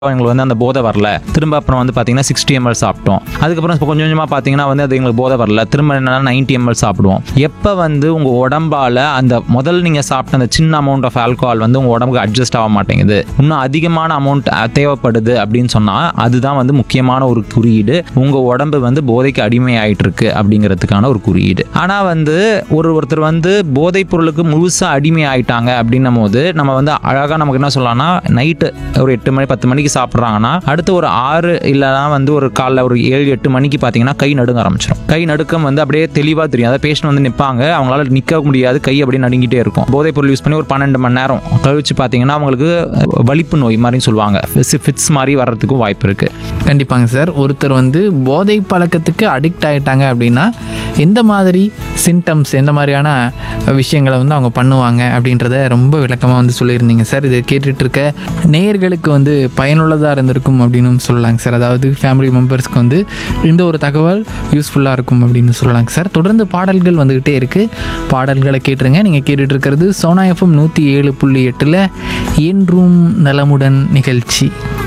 எங்களுக்கு வந்து அந்த போதை வரல திரும்ப அப்புறம் வந்து பார்த்தீங்கன்னா சிக்ஸ்டி எம்எல் சாப்பிட்டோம் அதுக்கப்புறம் இப்போ கொஞ்சம் கொஞ்சமாக பார்த்தீங்கன்னா வந்து அது எங்களுக்கு போதை வரல திரும்ப என்னன்னா நைன்டி எம்எல் சாப்பிடுவோம் எப்போ வந்து உங்கள் உடம்பால் அந்த முதல் நீங்கள் சாப்பிட்ட அந்த சின்ன அமௌண்ட் ஆஃப் ஆல்கோஹால் வந்து உங்கள் உடம்புக்கு அட்ஜஸ்ட் ஆக மாட்டேங்குது இன்னும் அதிகமான அமௌண்ட் தேவைப்படுது அப்படின்னு சொன்னால் அதுதான் வந்து முக்கியமான ஒரு குறியீடு உங்கள் உடம்பு வந்து போதைக்கு அடிமை ஆயிட்டு இருக்கு அப்படிங்கிறதுக்கான ஒரு குறியீடு ஆனால் வந்து ஒரு ஒருத்தர் வந்து போதைப் பொருளுக்கு முழுசாக அடிமை ஆயிட்டாங்க அப்படின்னும் போது நம்ம வந்து அழகாக நமக்கு என்ன சொல்லலாம்னா நைட்டு ஒரு எட்டு மணி பத்து மணிக்கு சாப்பிட்றாங்கன்னா அடுத்து ஒரு ஆறு இல்லைனா வந்து ஒரு காலைல ஒரு ஏழு எட்டு மணிக்கு பார்த்தீங்கன்னா கை நடுங்க ஆரம்பிச்சிடும் கை நடுக்கம் வந்து அப்படியே தெளிவாக தெரியும் அதாவது பேஷண்ட் வந்து நிற்பாங்க அவங்களால நிற்க முடியாது கை அப்படியே நடுங்கிட்டே இருக்கும் போதைப் பொருள் யூஸ் பண்ணி ஒரு பன்னெண்டு மணி நேரம் கழிச்சு பார்த்தீங்கன்னா அவங்களுக்கு வலிப்பு நோய் மாதிரி சொல்லுவாங்க ஃபிட்ஸ் மாதிரி வர்றதுக்கும் வாய்ப்பு இருக்குது கண்டிப்பாங்க சார் ஒருத்தர் வந்து போதை பழக்கத்துக்கு அடிக்ட் ஆயிட்டாங்க அப்படின்னா எந்த மாதிரி சிம்டம்ஸ் எந்த மாதிரியான விஷயங்களை வந்து அவங்க பண்ணுவாங்க அப்படின்றத ரொம்ப விளக்கமாக வந்து சொல்லியிருந்தீங்க சார் இதை கேட்டுட்டு இருக்க நேயர்களுக்கு வந்து பயனுள்ளதாக இருந்திருக்கும் அப்படின்னு சொல்லலாங்க சார் அதாவது ஃபேமிலி மெம்பர்ஸ்க்கு வந்து இந்த ஒரு தகவல் யூஸ்ஃபுல்லாக இருக்கும் அப்படின்னு சொல்லலாங்க சார் தொடர்ந்து பாடல்கள் வந்துக்கிட்டே இருக்குது பாடல்களை கேட்டுருங்க நீங்கள் கேட்டுட்டு இருக்கிறது சோனா எஃப்எம் நூற்றி ஏழு புள்ளி எட்டில் என்றும் நலமுடன் நிகழ்ச்சி